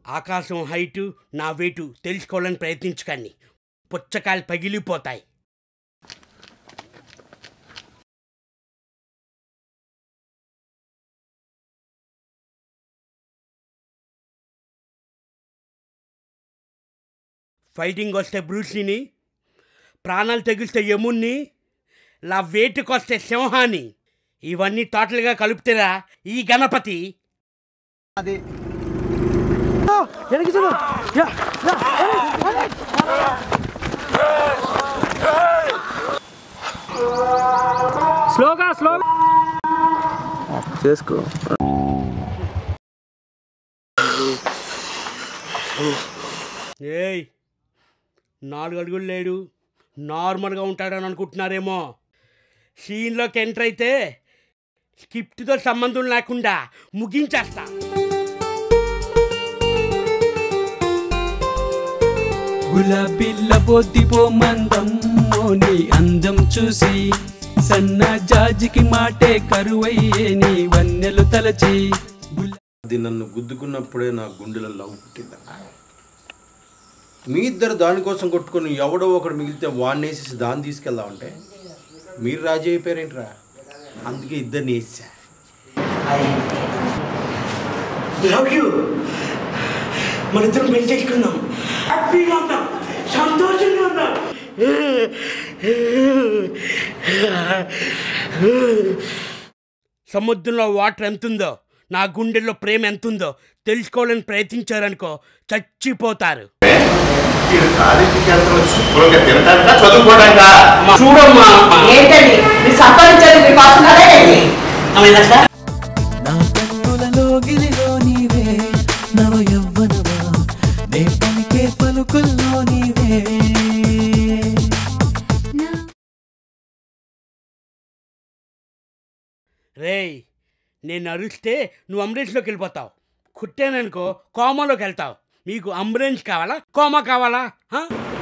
ఆకాశం హైటు నా వెయిటు తెలుసుకోవాలని ప్రయత్నించకండి పుచ్చకాయలు పగిలిపోతాయి ఫైటింగ్ వస్తే బ్రూస్లీని ప్రాణాలు తెగిస్తే యముణ్ణి లా వేటుకొస్తే సింహాన్ని ఇవన్నీ టోటల్గా కలుపుతారా ఈ గణపతి అది స్లోగా స్లోగా చేసుకో ఏయ్ నాలుగు అడుగులు లేడు నార్మల్గా ఉంటాడని అనుకుంటున్నారేమో సీన్లోకి ఎంటర్ అయితే స్క్రిప్ట్తో సంబంధం లేకుండా ముగించేస్తా గులాబీల బొద్దిపో మందమ్మో నీ అందం చూసి సన్న జాజికి మాటే కరువయ్యే నీ వన్నెలు తలచి గులా- అది నన్ను గుద్దుకున్నప్పుడే నా గుండెలో లవ్ పుట్టిందన్న మీ ఇద్దరు దానికోసం కొట్టుకొని ఎవడో ఒకడు మిగిలితే వాడిని వేసేసి దాన్ని తీసుకెళ్దామంటే మీరు రాజీ అయిపోయారేంట్రా అందుకే ఇద్దరిని వేసా లవ్ యూ మన ఇద్దరం పెళ్లి చేసుకుందాం హ్యాపీగా ఉందాం సంతోషంగా ఉందాం సముద్రంలో వాటర్ ఎంతుందో నా గుండెల్లో ప్రేమ ఎంతుందో తెలుసుకోవాలని ప్రయత్నించారనుకో చచ్చిపోతారు చూడమ్మా ఏంటండి మీరు సంపాదించేది మీకోసం కదా ఏంటి నా కన్నులలో గిలిలో నీవే నవ యవ్వనమా నే పలికే పలుకుల్లో నీవే రేయ్ నేను అరిస్తే నువ్వు అంబులెన్స్లోకి వెళ్ళిపోతావు కుట్టాననుకో కోమాలోకి వెళ్తావు మీకు అంబులెన్స్ కావాలా కోమా కావాలా హా?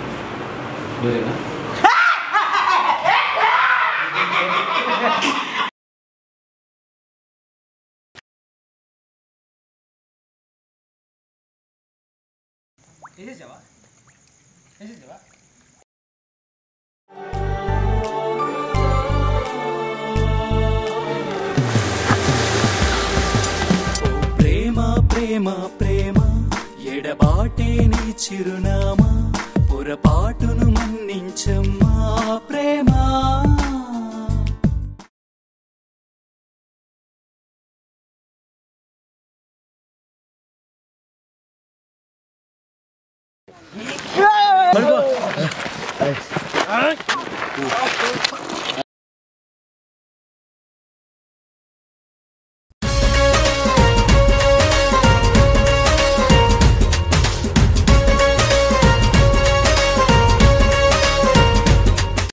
ప్రేమ ప్రేమ ప్రేమ ఎడబాటే నీ చిరునామా పొరపాటును మన్నించమ్మా ప్రేమ